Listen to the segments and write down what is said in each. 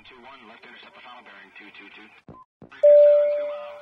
221, left intercept the final bearing 222. 327, 2 miles.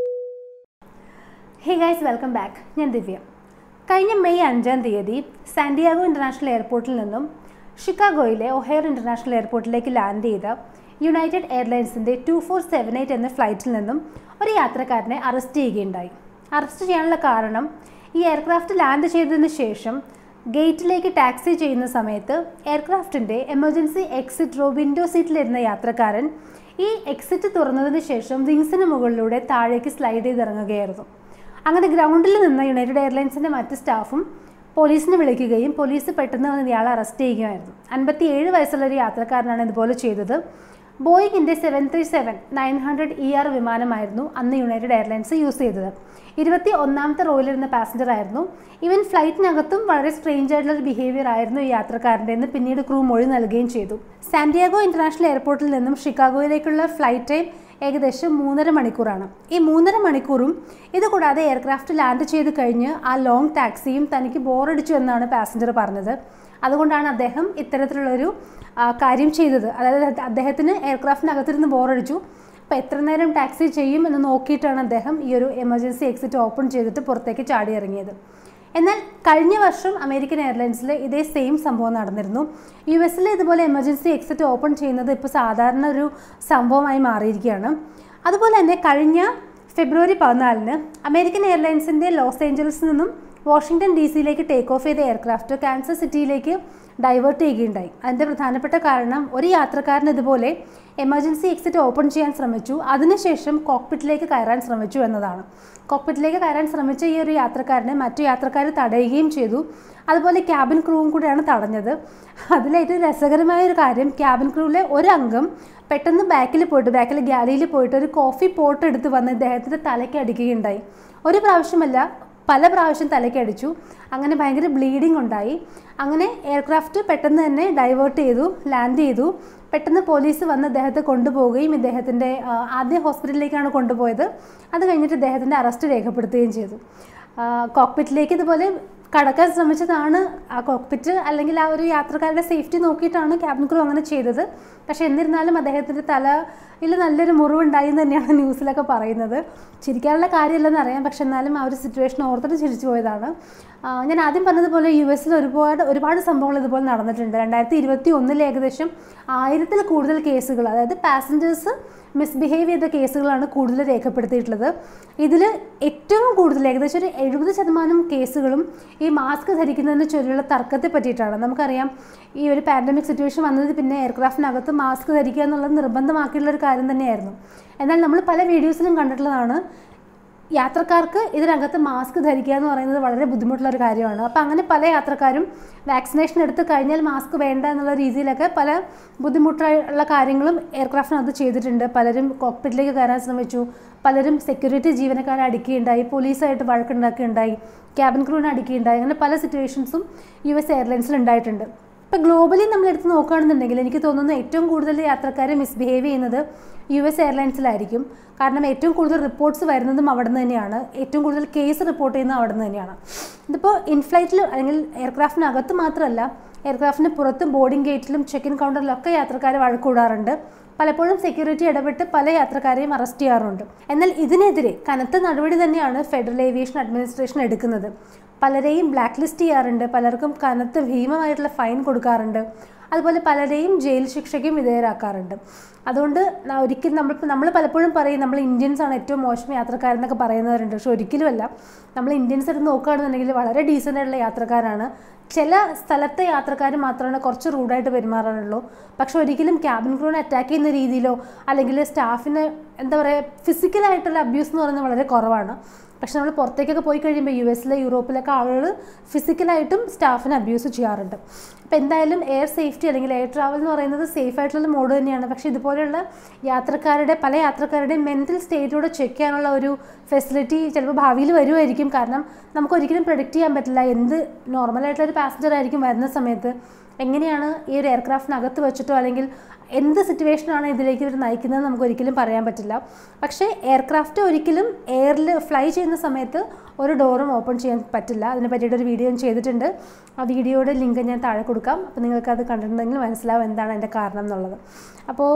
Hey guys welcome back ഞാൻ ദിവ്യ കഴിഞ്ഞ May അഞ്ചാം തീയതി സാന്റിയാഗോ ഇൻ്റർനാഷണൽ എയർപോർട്ടിൽ നിന്നും ഷിക്കാഗോയിലെ ഒഹയർ ഇൻ്റർനാഷണൽ എയർപോർട്ടിലേക്ക് ലാൻഡ് ചെയ്ത യുണൈറ്റഡ് എയർലൈൻസിൻ്റെ ടു ഫോർ സെവൻ എയ്റ്റ് എന്ന ഫ്ലൈറ്റിൽ നിന്നും ഒരു യാത്രക്കാരനെ അറസ്റ്റ് ചെയ്യുകയുണ്ടായി അറസ്റ്റ് ചെയ്യാനുള്ള കാരണം ഈ എയർക്രാഫ്റ്റ് ലാൻഡ് ചെയ്തതിന് ശേഷം ഗേറ്റിലേക്ക് ടാക്സി ചെയ്യുന്ന സമയത്ത് എയർക്രാഫ്റ്റിൻ്റെ എമർജൻസി എക്സിറ്റ് റോ വിൻഡോ സീറ്റിലിരുന്ന യാത്രക്കാരൻ ഈ എക്സിറ്റ് തുറന്നതിന് ശേഷം വിങ്സിന് മുകളിലൂടെ താഴേക്ക് സ്ലൈഡ് ചെയ്തിറങ്ങുകയായിരുന്നു അങ്ങനെ ഗ്രൗണ്ടിൽ നിന്ന് യുണൈറ്റഡ് എയർലൈൻസിൻ്റെ മറ്റ് സ്റ്റാഫും പോലീസിനെ വിളിക്കുകയും പോലീസ് പെട്ടെന്ന് വന്ന് ഇയാളെ അറസ്റ്റ് ചെയ്യുകയായിരുന്നു അൻപത്തി ഏഴ് വയസ്സുള്ള ഒരു യാത്രക്കാരനാണ് ഇതുപോലെ ചെയ്തത് ബോയിങ്ങിൻ്റെ seven three seven nine hundred E R വിമാനമായിരുന്നു അന്ന് യുണൈറ്റഡ് എയർലൈൻസ് യൂസ് ചെയ്തത് ഇരുപത്തി ഒന്നാമത്തെ റോയിലിരുന്ന പാസഞ്ചർ ആയിരുന്നു ഈവൻ ഫ്ലൈറ്റിനകത്തും വളരെ സ്ട്രേഞ്ച് ആയിട്ടുള്ള ഒരു ബിഹേവിയർ ആയിരുന്നു ഈ യാത്രക്കാരൻ്റെ എന്ന് പിന്നീട് ക്രൂ മൊഴി നൽകുകയും ചെയ്തു സാന്റിയാഗോ ഇൻ്റർനാഷണൽ എയർപോർട്ടിൽ നിന്നും ഷിക്കാഗോയിലേക്കുള്ള ഫ്ലൈറ്റ് ടൈം ഏകദേശം മൂന്നര മണിക്കൂറാണ് ഈ മൂന്നര മണിക്കൂറും ഇതുകൂടാതെ എയർക്രാഫ്റ്റ് ലാൻഡ് ചെയ്ത് കഴിഞ്ഞ് ആ ലോങ് ടാക്സിയും തനിക്ക് ബോറടിച്ചു എന്നാണ് പാസഞ്ചർ പറഞ്ഞത് അതുകൊണ്ടാണ് അദ്ദേഹം ഇത്തരത്തിലുള്ളൊരു ആ, കാര്യം ചെയ്തത് അതായത് അദ്ദേഹത്തിന് എയർക്രാഫ്റ്റിനകത്തിരുന്ന് ബോറടിച്ചു അപ്പോൾ എത്ര നേരം ടാക്സി ചെയ്യും എന്ന് നോക്കിയിട്ടാണ് അദ്ദേഹം ഈ ഒരു എമർജൻസി എക്സിറ്റ് ഓപ്പൺ ചെയ്തിട്ട് പുറത്തേക്ക് ചാടി ഇറങ്ങിയത് എന്നാൽ കഴിഞ്ഞ വർഷം അമേരിക്കൻ എയർലൈൻസിൽ ഇതേ സെയിം സംഭവം നടന്നിരുന്നു യു എസിൽ ഇതുപോലെ എമർജൻസി എക്സിറ്റ് ഓപ്പൺ ചെയ്യുന്നത് ഇപ്പോൾ സാധാരണ ഒരു സംഭവമായി മാറിയിരിക്കുകയാണ് അതുപോലെ തന്നെ കഴിഞ്ഞ ഫെബ്രുവരി പതിനാലിന് അമേരിക്കൻ എയർലൈൻസിൻ്റെ ലോസ് ഏഞ്ചൽസിൽ നിന്നും വാഷിംഗ്ടൺ ഡി സിയിലേക്ക് ടേക്ക് ഓഫ് ചെയ്ത എയർക്രാഫ്റ്റ് കാൻസർ സിറ്റിയിലേക്ക് ഡൈവേർട്ട് ചെയ്യുകയുണ്ടായി അതിൻ്റെ പ്രധാനപ്പെട്ട കാരണം ഒരു യാത്രക്കാരൻ ഇതുപോലെ എമർജൻസി എക്സിറ്റ് ഓപ്പൺ ചെയ്യാൻ ശ്രമിച്ചു അതിനുശേഷം കോക്പിറ്റിലേക്ക് കയറാൻ ശ്രമിച്ചു എന്നതാണ് കോക്പിറ്റിലേക്ക് കയറാൻ ശ്രമിച്ച ഈ ഒരു യാത്രക്കാരനെ മറ്റു യാത്രക്കാർ തടയുകയും ചെയ്തു അതുപോലെ ക്യാബിൻ ക്രൂവും കൂടെയാണ് തടഞ്ഞത് അതിലേറ്റവും രസകരമായ ഒരു കാര്യം ക്യാബിൻ ക്രൂവിലെ ഒരു അംഗം പെട്ടെന്ന് ബാക്കിൽ പോയിട്ട് ബാക്കിൽ ഗാലറിയിൽ പോയിട്ട് ഒരു കോഫി പോട്ട് എടുത്ത് വന്ന് ഇദ്ദേഹത്തിൻ്റെ തലയ്ക്ക് അടിക്കുകയുണ്ടായി ഒരു പ്രാവശ്യമല്ല പല പ്രാവശ്യം തലയ്ക്കടിച്ചു അങ്ങനെ ഭയങ്കര ബ്ലീഡിങ് ഉണ്ടായി അങ്ങനെ എയർക്രാഫ്റ്റ് പെട്ടെന്ന് തന്നെ ഡൈവേർട്ട് ചെയ്തു ലാൻഡ് ചെയ്തു പെട്ടെന്ന് പോലീസ് വന്ന് ഇദ്ദേഹത്തെ കൊണ്ടുപോവുകയും ഇദ്ദേഹത്തിൻ്റെ ആ, ആദ്യം ഹോസ്പിറ്റലിലേക്കാണ് കൊണ്ടുപോയത് അത് കഴിഞ്ഞിട്ട് ഇദ്ദേഹത്തിൻ്റെ അറസ്റ്റ് രേഖപ്പെടുത്തുകയും ചെയ്തു കോക്പിറ്റിലേക്ക് ഇതുപോലെ കടക്കാൻ ശ്രമിച്ചതാണ് ആ കോക്പിറ്റ് അല്ലെങ്കിൽ ആ ഒരു യാത്രക്കാരുടെ സേഫ്റ്റി നോക്കിയിട്ടാണ് ക്യാബിൻ ക്രൂ അങ്ങനെ ചെയ്തത് പക്ഷേ എന്നിരുന്നാലും അദ്ദേഹത്തിൻ്റെ തലയിൽ നല്ലൊരു മുറിവുണ്ടായി എന്ന് തന്നെയാണ് ന്യൂസിലൊക്കെ പറയുന്നത് ചിരിക്കാനുള്ള കാര്യമില്ലെന്ന് അറിയാം പക്ഷെ എന്നാലും ആ ഒരു സിറ്റുവേഷൻ ഓർത്തിട്ട് ചിരിച്ചു പോയതാണ് ആ, ഞാൻ ആദ്യം പറഞ്ഞതുപോലെ യു എസിൽ ഒരുപാട് ഒരുപാട് സംഭവങ്ങൾ ഇതുപോലെ നടന്നിട്ടുണ്ട് രണ്ടായിരത്തി ഇരുപത്തി ഒന്നിൽ ഏകദേശം ആയിരത്തിൽ കൂടുതൽ കേസുകൾ അതായത് പാസഞ്ചേഴ്സ് മിസ്ബിഹേവ് ചെയ്ത കേസുകളാണ് കൂടുതൽ രേഖപ്പെടുത്തിയിട്ടുള്ളത് ഇതിൽ ഏറ്റവും കൂടുതൽ ഏകദേശം ഒരു എഴുപത് ശതമാനം കേസുകളും ഈ മാസ്ക് ധരിക്കുന്നതിന് ചൊല്ലിയുള്ള തർക്കത്തെ പറ്റിയിട്ടാണ് നമുക്കറിയാം ഈ ഒരു പാൻഡമിക് സിറ്റുവേഷൻ വന്നത് പിന്നെ എയർക്രാഫ്റ്റിനകത്ത് മാസ്ക് ധരിക്കുക എന്നുള്ളത് നിർബന്ധമാക്കിയുള്ള ഒരു കാര്യം തന്നെയായിരുന്നു എന്നാൽ നമ്മൾ പല വീഡിയോസിലും കണ്ടിട്ടുള്ളതാണ് യാത്രക്കാർക്ക് ഇതിനകത്ത് മാസ്ക് ധരിക്കുക എന്ന് പറയുന്നത് വളരെ ബുദ്ധിമുട്ടുള്ള ഒരു കാര്യമാണ് അപ്പോൾ അങ്ങനെ പല യാത്രക്കാരും വാക്സിനേഷൻ എടുത്ത് കഴിഞ്ഞാൽ മാസ്ക് വേണ്ട എന്നുള്ള രീതിയിലൊക്കെ പല ബുദ്ധിമുട്ടുള്ള കാര്യങ്ങളും എയർക്രാഫ്റ്റിനകത്ത് ചെയ്തിട്ടുണ്ട് പലരും കോക്പിറ്റിലേക്ക് കയറാൻ ശ്രമിച്ചു പലരും സെക്യൂരിറ്റി ജീവനക്കാരെ അടിക്കുകയുണ്ടായി പോലീസായിട്ട് വഴക്കുണ്ടാക്കുകയുണ്ടായി ക്യാബിൻ ക്രൂവിനെ അടിക്കുകയുണ്ടായി അങ്ങനെ പല സിറ്റുവേഷൻസും യു എസ് എയർലൈൻസിൽ ഉണ്ടായിട്ടുണ്ട് ഇപ്പോൾ ഗ്ലോബലി നമ്മൾ എടുത്ത് നോക്കുകയാണെന്നുണ്ടെങ്കിൽ എനിക്ക് തോന്നുന്നു ഏറ്റവും കൂടുതൽ യാത്രക്കാരെ മിസ്ബിഹേവ് ചെയ്യുന്നത് യു എസ് എയർലൈൻസിലായിരിക്കും കാരണം ഏറ്റവും കൂടുതൽ റിപ്പോർട്ട്സ് വരുന്നതും അവിടെ നിന്ന് തന്നെയാണ് ഏറ്റവും കൂടുതൽ കേസ് റിപ്പോർട്ട് ചെയ്യുന്നത് അവിടെ നിന്ന് തന്നെയാണ് ഇതിപ്പോൾ ഇൻഫ്ലൈറ്റിൽ അല്ലെങ്കിൽ എയർക്രാഫ്റ്റിനകത്ത് മാത്രമല്ല എയർക്രാഫ്റ്റിന് പുറത്ത് ബോർഡിംഗ് ഗേറ്റിലും ചെക്ക് ഇൻ കൗണ്ടറിലൊക്കെ യാത്രക്കാർ വഴക്കൂടാറുണ്ട് പലപ്പോഴും സെക്യൂരിറ്റി ഇടപെട്ട് പല യാത്രക്കാരെയും അറസ്റ്റ് ചെയ്യാറുണ്ട് എന്നാൽ ഇതിനെതിരെ കനത്ത നടപടി തന്നെയാണ് ഫെഡറൽ ഏവിയേഷൻ അഡ്മിനിസ്ട്രേഷൻ എടുക്കുന്നത് പലരെയും ബ്ലാക്ക് ലിസ്റ്റ് ചെയ്യാറുണ്ട് പലർക്കും കനത്ത ഭീമമായിട്ടുള്ള ഫൈൻ കൊടുക്കാറുണ്ട് അതുപോലെ പലരെയും ജയിൽ ശിക്ഷയ്ക്കും വിധേയരാക്കാറുണ്ട് അതുകൊണ്ട് ന- ഒരിക്കലും നമ്മൾ നമ്മൾ പലപ്പോഴും പറയും നമ്മൾ ഇന്ത്യൻസ് ആണ് ഏറ്റവും മോശം യാത്രക്കാരെന്നൊക്കെ പറയുന്നവരുണ്ട് പക്ഷെ ഒരിക്കലുമല്ല നമ്മൾ ഇന്ത്യൻസ് എടുത്ത് നോക്കുകയാണെന്നുണ്ടെങ്കിൽ വളരെ ഡീസൻ്റ് ആയിട്ടുള്ള യാത്രക്കാരാണ് ചില സ്ഥലത്തെ യാത്രക്കാർ മാത്രമാണ് കുറച്ച് റൂഡായിട്ട് പെരുമാറാറുള്ളൂ പക്ഷെ ഒരിക്കലും ക്യാബിൻ ക്രൂവിനെ അറ്റാക്ക് ചെയ്യുന്ന രീതിയിലോ അല്ലെങ്കിൽ സ്റ്റാഫിന് എന്താ പറയുക ഫിസിക്കലായിട്ടുള്ള അബ്യൂസ് എന്ന് പറയുന്നത് വളരെ കുറവാണ് പക്ഷെ നമ്മൾ പുറത്തേക്കൊക്കെ പോയി കഴിയുമ്പോൾ യു എസിലെ യൂറോപ്പിലൊക്കെ ആളുകൾ ഫിസിക്കലായിട്ടും സ്റ്റാഫിനെ അബ്യൂസ് ചെയ്യാറുണ്ട് അപ്പോൾ എന്തായാലും എയർ സേഫ്റ്റി അല്ലെങ്കിൽ എയർ ട്രാവൽ എന്ന് പറയുന്നത് സേഫ് ആയിട്ടുള്ള മോഡ് തന്നെയാണ് പക്ഷേ ഇതുപോലെയുള്ള യാത്രക്കാരുടെ പല യാത്രക്കാരുടെയും മെൻറ്റൽ സ്റ്റേറ്റിലൂടെ ചെക്ക് ചെയ്യാനുള്ള ഒരു ഫെസിലിറ്റി ചിലപ്പോൾ ഭാവിയിൽ വരുമായിരിക്കും കാരണം നമുക്ക് ഒരിക്കലും പ്രൊഡിക്റ്റ് ചെയ്യാൻ പറ്റില്ല എന്ത് നോർമലായിട്ടുള്ള ഒരു പാസഞ്ചർ ആയിരിക്കും വരുന്ന സമയത്ത് എങ്ങനെയാണ് ഈ ഒരു എയർക്രാഫ്റ്റിനകത്ത് വെച്ചിട്ടോ അല്ലെങ്കിൽ എന്ത് സിറ്റുവേഷനാണ് ഇതിലേക്ക് ഇവർ നയിക്കുന്നത് നമുക്ക് ഒരിക്കലും പറയാൻ പറ്റില്ല പക്ഷേ എയർക്രാഫ്റ്റ് ഒരിക്കലും എയറിൽ ഫ്ലൈ ചെയ്യുന്ന സമയത്ത് ഒരു ഡോറും ഓപ്പൺ ചെയ്യാൻ പറ്റില്ല അതിനെ പറ്റിയിട്ട് ഒരു വീഡിയോ ഞാൻ ചെയ്തിട്ടുണ്ട് ആ വീഡിയോയുടെ ലിങ്ക് ഞാൻ താഴെ കൊടുക്കാം അപ്പോൾ നിങ്ങൾക്ക് അത് കണ്ടിട്ടുണ്ടെങ്കിൽ മനസ്സിലാവും എന്താണ് അതിൻ്റെ കാരണം എന്നുള്ളത് അപ്പോൾ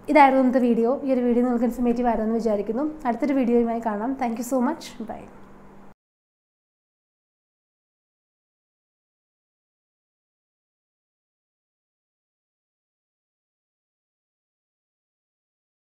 ഇതായിരുന്നു ഇന്നത്തെ വീഡിയോ ഈ ഒരു വീഡിയോ നിങ്ങൾക്ക് ഇൻഫർമേറ്റീവ് ആയിരുന്നു എന്ന് വിചാരിക്കുന്നു അടുത്തൊരു വീഡിയോയുമായി കാണാം thank you so much by